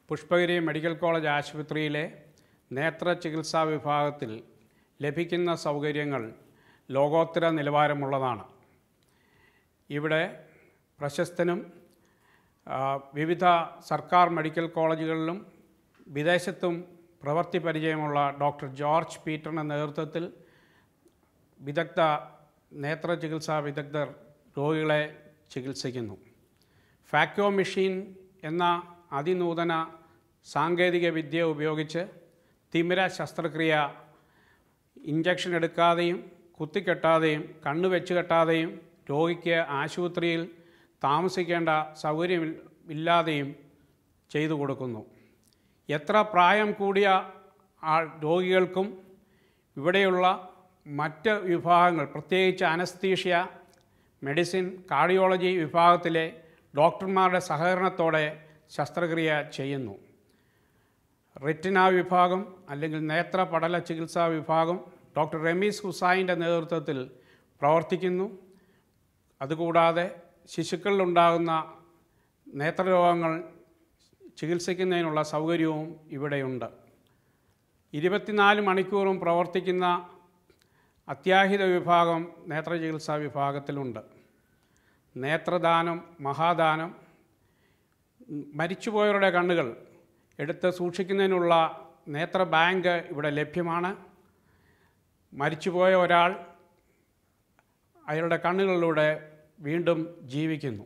Pushpagiri medical college ആശുപത്രിയിലെ നേത്ര ചികിത്സാ വിഭാഗത്തിൽ ലഭിക്കുന്ന സൗകര്യങ്ങൾ ലോകോത്തര നിലവാരമുള്ളതാണ് ഇവിടെ പ്രശസ്തനും ആ, വിവിധ സർക്കാർ മെഡിക്കൽ കോളേജുകളിലും വിദേശത്തും പ്രവൃത്തി പരിചയമുള്ള ഡോക്ടർ ജോർജ് പീറ്ററിൻ്റെ നേതൃത്വത്തിൽ വിദഗ്ധ നേത്ര ചികിത്സാ വിദഗ്ധർ രോഗികളെ ചികിത്സിക്കുന്നു ഫാക്യോ മെഷീൻ എന്ന അതിനൂതന സാങ്കേതിക വിദ്യ ഉപയോഗിച്ച് തിമിര ശസ്ത്രക്രിയ ഇഞ്ചക്ഷൻ എടുക്കാതെയും കുത്തിക്കെട്ടാതെയും കണ്ണ് വെച്ച് കെട്ടാതെയും രോഗിക്ക് ആശുപത്രിയിൽ താമസിക്കേണ്ട സൗകര്യം ഇല്ലാതെയും ചെയ്തു കൊടുക്കുന്നു എത്ര പ്രായം കൂടിയ ആ രോഗികൾക്കും ഇവിടെയുള്ള മറ്റ് വിഭാഗങ്ങൾ പ്രത്യേകിച്ച് അനസ്തീഷ്യ മെഡിസിൻ കാർഡിയോളജി വിഭാഗത്തിലെ ഡോക്ടർമാരുടെ സഹകരണത്തോടെ ശസ്ത്രക്രിയ ചെയ്യുന്നു റെറ്റിന വിഭാഗം അല്ലെങ്കിൽ നേത്ര പടല ചികിത്സാ വിഭാഗം ഡോക്ടർ റമീസ് ഹുസൈൻ്റെ നേതൃത്വത്തിൽ പ്രവർത്തിക്കുന്നു അതുകൂടാതെ ശിശുക്കളിലുണ്ടാകുന്ന നേത്രരോഗങ്ങൾ ചികിത്സിക്കുന്നതിനുള്ള സൗകര്യവും ഇവിടെയുണ്ട് ഇരുപത്തിനാല് മണിക്കൂറും പ്രവർത്തിക്കുന്ന അത്യാഹിത വിഭാഗം നേത്ര ചികിത്സാ വിഭാഗത്തിലുണ്ട് നേത്രദാനം മഹാദാനം മരിച്ചുപോയവരുടെ കണ്ണുകൾ എടുത്ത് സൂക്ഷിക്കുന്നതിനുള്ള നേത്ര ബാങ്ക് ഇവിടെ ലഭ്യമാണ് മരിച്ചുപോയ ഒരാൾ അയാളുടെ കണ്ണുകളിലൂടെ വീണ്ടും ജീവിക്കുന്നു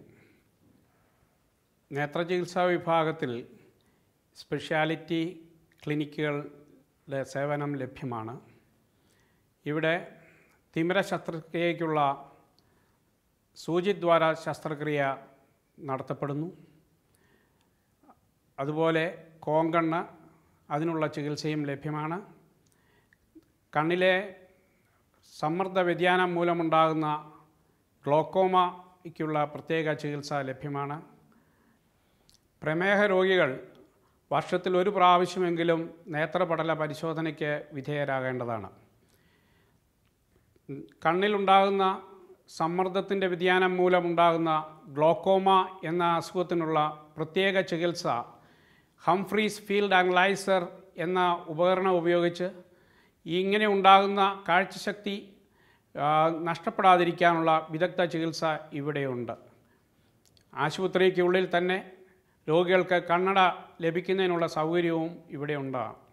നേത്ര ചികിത്സാ വിഭാഗത്തിൽ സ്പെഷ്യാലിറ്റി ക്ലിനിക്കുകളുടെ സേവനം ലഭ്യമാണ് ഇവിടെ തിമിര ശസ്ത്രക്രിയയ്ക്കുള്ള സൂചിദ്വാര ശസ്ത്രക്രിയ നടത്തപ്പെടുന്നു അതുപോലെ കോങ്കണ്ണ് അതിനുള്ള ചികിത്സയും ലഭ്യമാണ് കണ്ണിലെ സമ്മർദ്ദ വ്യതിയാനം മൂലമുണ്ടാകുന്ന ഗ്ലോക്കോമയ്ക്കുള്ള പ്രത്യേക ചികിത്സ ലഭ്യമാണ് പ്രമേഹ രോഗികൾ വർഷത്തിൽ ഒരു പ്രാവശ്യമെങ്കിലും നേത്രപടല പരിശോധനയ്ക്ക് വിധേയരാകേണ്ടതാണ് കണ്ണിലുണ്ടാകുന്ന സമ്മർദ്ദത്തിൻ്റെ വ്യതിയാനം മൂലമുണ്ടാകുന്ന ഗ്ലോക്കോമ എന്ന അസുഖത്തിനുള്ള പ്രത്യേക ചികിത്സ ഹംഫ്രീസ് ഫീൽഡ് അനലൈസർ എന്ന ഉപകരണം ഉപയോഗിച്ച് ഇങ്ങനെ ഉണ്ടാകുന്ന കാഴ്ചശക്തി ആ, നഷ്ടപ്പെടാതിരിക്കാനുള്ള വിദഗ്ധ ചികിത്സ ഇവിടെയുണ്ട് ആശുപത്രിക്കുള്ളിൽ തന്നെ രോഗികൾക്ക് കണ്ണട ലഭിക്കുന്നതിനുള്ള സൗകര്യവും ഇവിടെ ഉണ്ടാകും